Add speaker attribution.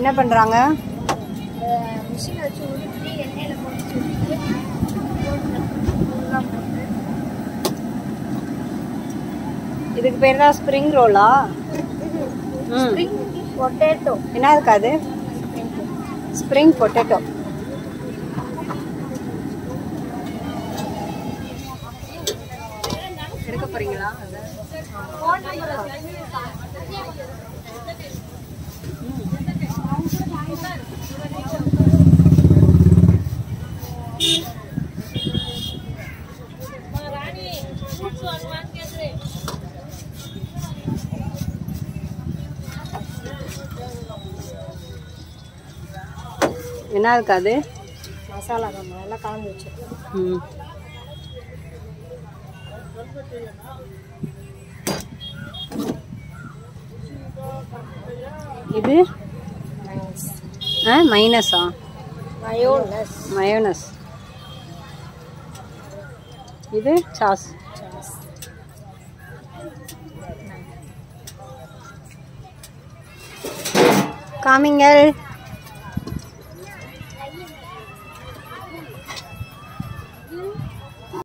Speaker 1: என்ன பண்ணுறாங்க
Speaker 2: மிஷினை வச்சு உருட்டி எண்ணெயில் போட்டு சுட்டு போட்டு போட்டு
Speaker 1: இதுக்கு பேர் தான் ஸ்ப்ரிங் ரோலா ம்
Speaker 2: ஸ்ப்ரிங் பொட்டேட்டோ
Speaker 1: என்ன இருக்காது ஸ்ப்ரிங் பொட்டேட்டோ எடுக்க போறீங்களா என்ன இருக்காது
Speaker 2: மசாலா நம்ம எல்லாம் கலந்து வச்சிருக்கோம்
Speaker 1: ம் இது ஆ மைனஸா
Speaker 2: மயோனஸ்
Speaker 1: மயோனஸ் இது சாஸ் காமிங்கள்